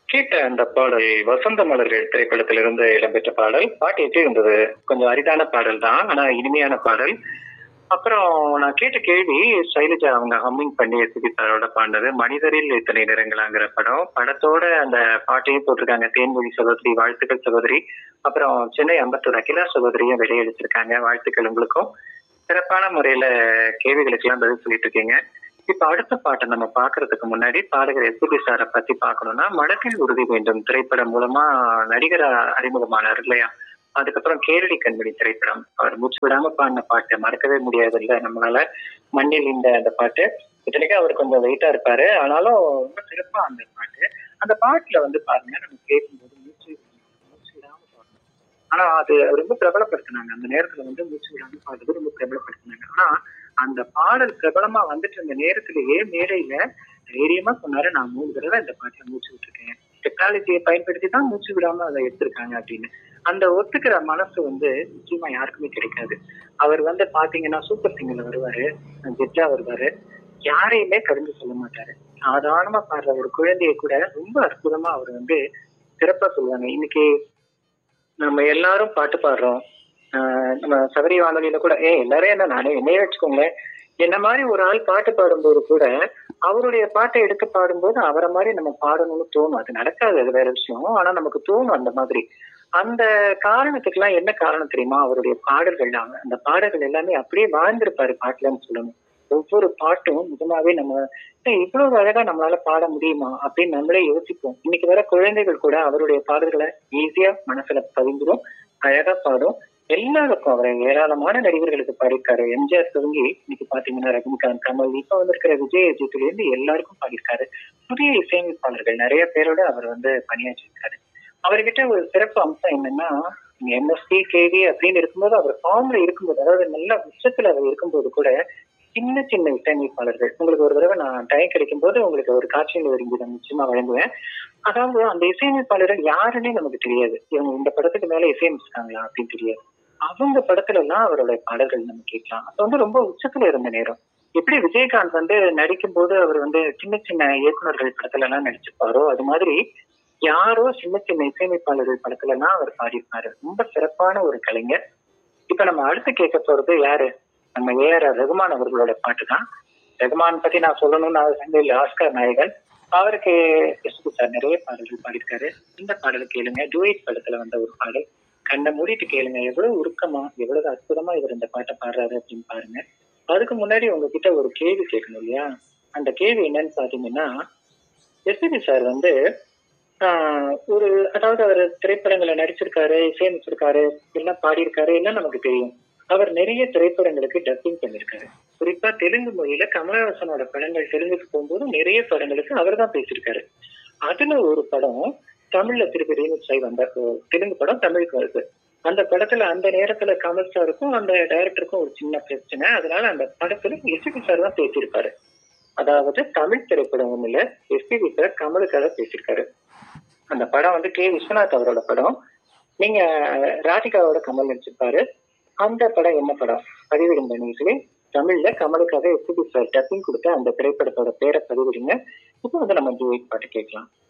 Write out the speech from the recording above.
கேட்ட அந்த பாடல் வசந்த மலர்கள் திரைப்படத்திலிருந்து இடம்பெற்ற பாடல் பாட்டு எப்படி இருந்தது கொஞ்சம் அரிதான பாடல் தான் ஆனா இனிமையான பாடல் அப்புறம் நான் கேட்ட கேள்வி சைலஜா அவங்க ஹம்மிங் பண்ணி எஸ்பி சாரோட பாடினது மனிதரில் இத்தனை நிறங்களாங்கிற படம் படத்தோட அந்த பாட்டையும் போட்டிருக்காங்க தேன்மொழி சகோதரி வாழ்த்துக்கள் சகோதரி அப்புறம் சென்னை அம்பத்தூர் அகிலா சகோதரியும் வெளியெடுத்திருக்காங்க வாழ்த்துக்கள் உங்களுக்கும் சிறப்பான முறையில கேள்விகளுக்கு எல்லாம் பதில் சொல்லிட்டு இருக்கீங்க இப்ப அடுத்த பாட்டை நம்ம பாக்குறதுக்கு முன்னாடி பாடகர் எஸ்பிபி சாரை பத்தி பார்க்கணும்னா மடக்கில் உறுதி வேண்டும் திரைப்படம் மூலமா நடிகர் அறிமுகமானார் இல்லையா அதுக்கப்புறம் கேரடி கண்மணி திரைப்படம் அவர் மூச்சு விடாம பாடின பாட்டை மறக்கவே முடியாது இல்ல நம்மளால மண்ணில் இந்த அந்த பாட்டு இத்தனைக்கும் அவர் கொஞ்சம் வெயிட்டா இருப்பாரு ஆனாலும் ரொம்ப சிறப்பா அந்த பாட்டு அந்த பாட்டுல வந்து பாருங்க நம்ம கேட்கும்போது மூச்சு மூச்சு விடாம பாடணும் ஆனா அது ரொம்ப பிரபலப்படுத்தினாங்க அந்த நேரத்துல வந்து மூச்சு விடாம பாடுறது ரொம்ப பிரபலப்படுத்தினாங்க ஆனா அந்த பாடல் பிரபலமா வந்துட்டு இருந்த நேரத்திலேயே மேடையில தைரியமா சொன்னாரு நான் மூணு தடவை இந்த பாட்டுல மூச்சு விட்டுருக்கேன் டெக்னாலஜியை பயன்படுத்தி தான் மூச்சு விடாம அதை எடுத்திருக்காங்க அப்படின்னு அந்த ஒத்துக்கிற மனசு வந்து நிச்சயமா யாருக்குமே கிடைக்காது அவர் வந்து பாத்தீங்கன்னா சூப்பர் சிங்கர்ல வருவாரு ஜெட்டா வருவாரு யாரையுமே கடிந்து சொல்ல மாட்டாரு சாதாரணமா பாடுற ஒரு குழந்தைய கூட ரொம்ப அற்புதமா அவர் வந்து சிறப்பா சொல்லுவாங்க இன்னைக்கு நம்ம எல்லாரும் பாட்டு பாடுறோம் ஆஹ் நம்ம சபரி வானொலியில கூட ஏ எல்லாரும் என்ன நானே என்னையே வச்சுக்கோங்க என்ன மாதிரி ஒரு ஆள் பாட்டு பாடும்போது கூட அவருடைய பாட்டை எடுத்து பாடும்போது அவரை மாதிரி நம்ம பாடணும்னு தோணும் அது நடக்காது அது வேற விஷயம் ஆனா நமக்கு தோணும் அந்த மாதிரி அந்த காரணத்துக்கெல்லாம் என்ன காரணம் தெரியுமா அவருடைய பாடல்கள் அந்த பாடல்கள் எல்லாமே அப்படியே வாழ்ந்திருப்பாரு பாட்டுலன்னு சொல்லணும் ஒவ்வொரு பாட்டும் நிஜமாவே நம்ம "ஏய், இவ்வளவு அழகா நம்மளால பாட முடியுமா அப்படின்னு நம்மளே யோசிப்போம் இன்னைக்கு வர குழந்தைகள் கூட அவருடைய பாடல்களை ஈஸியா மனசுல பதிந்துடும் அழகா பாடும் எல்லாருக்கும் அவர் ஏராளமான நடிகர்களுக்கு பாடியிருக்காரு எம்ஜிஆர் துவங்கி இன்னைக்கு பாத்தீங்கன்னா ரஜினிகாந்த் கமல் இப்ப வந்திருக்கிற விஜய் அஜித்ல இருந்து எல்லாருக்கும் பாடியிருக்காரு புதிய இசையமைப்பாளர்கள் நிறைய பேரோட அவர் வந்து பணியாற்றிருக்காரு அவர்கிட்ட ஒரு சிறப்பு அம்சம் என்னன்னா எம்எஸ்டி கேவி அப்படின்னு இருக்கும்போது அவர் ஃபார்ம்ல இருக்கும்போது அதாவது நல்ல உச்சத்துல அவர் இருக்கும்போது கூட சின்ன சின்ன இசையமைப்பாளர்கள் உங்களுக்கு ஒரு தடவை நான் டைம் கிடைக்கும் போது உங்களுக்கு ஒரு காட்சியில் ஒரு நான் நிச்சயமா வழங்குவேன் அதாவது அந்த இசையமைப்பாளர்கள் யாருன்னே நமக்கு தெரியாது இவங்க இந்த படத்துக்கு மேல இசையமைச்சிருக்காங்களா அப்படின்னு தெரியாது அவங்க படத்துல எல்லாம் அவரோட பாடல்கள் நம்ம கேட்கலாம் அது வந்து ரொம்ப உச்சத்துல இருந்த நேரம் எப்படி விஜயகாந்த் வந்து நடிக்கும் போது அவர் வந்து சின்ன சின்ன இயக்குனர்கள் படத்துல எல்லாம் நடிச்சிருப்பாரோ அது மாதிரி யாரோ சின்ன சின்ன இசையமைப்பாளர்கள் படத்துல எல்லாம் அவர் பாடியிருப்பாரு ரொம்ப சிறப்பான ஒரு கலைஞர் இப்ப நம்ம அடுத்து கேட்க போறது யாரு நம்ம ஏஆர் ரகுமான் அவர்களோட பாட்டு தான் ரகுமான் பத்தி நான் சொல்லணும்னு அவசியம் இல்லை ஆஸ்கர் நாயகன் அவருக்கு எஸ்பி சார் நிறைய பாடல்கள் பாடியிருக்காரு இந்த பாடல் கேளுங்க டூயிட் படத்துல வந்த ஒரு பாடல் கண்ணை மூடிட்டு கேளுங்க எவ்வளவு உருக்கமா எவ்வளவு அற்புதமா இவர் இந்த பாட்டை பாடுறாரு அப்படின்னு பாருங்க அதுக்கு முன்னாடி உங்ககிட்ட ஒரு கேள்வி கேட்கணும் இல்லையா அந்த கேள்வி என்னன்னு பாத்தீங்கன்னா எஸ்பிபி சார் வந்து ஆஹ், ஒரு அதாவது அவர் திரைப்படங்களை நடிச்சிருக்காரு இசையமைச்சிருக்காரு எல்லாம் பாடியிருக்காரு எல்லாம் நமக்கு தெரியும் அவர் நிறைய திரைப்படங்களுக்கு டப்பிங் பண்ணியிருக்காரு குறிப்பா தெலுங்கு மொழியில கமலஹாசனோட படங்கள் தெலுங்குக்கு போகும்போது நிறைய படங்களுக்கு அவர் தான் பேசியிருக்காரு அதுல ஒரு படம் தமிழ்ல திருப்பி ரீமிக்ஸ் ஆகி வந்த ஒரு தெலுங்கு படம் தமிழுக்கு வருது அந்த படத்துல அந்த நேரத்துல கமல் சாருக்கும் அந்த டைரக்டருக்கும் ஒரு சின்ன பிரச்சனை அதனால அந்த படத்துல எஸ்பிபி சார் தான் பேசியிருக்காரு அதாவது தமிழ் திரைப்படம் ஒண்ணுல எஸ்பிபி சார் கமலுக்காக பேசியிருக்காரு அந்த படம் வந்து கே விஸ்வநாத் அவரோட படம் நீங்க ராதிகாவோட கமல் நடிச்சிருப்பாரு அந்த படம் என்ன படம் பதிவிடுங்க நீங்களே தமிழ்ல கமலுக்காக எஸ்பிபி சார் டப்பிங் கொடுத்த அந்த திரைப்படத்தோட பேரை பதிவிடுங்க இப்போ வந்து நம்ம ஜூவிக் பாட்டு கேட்கலாம்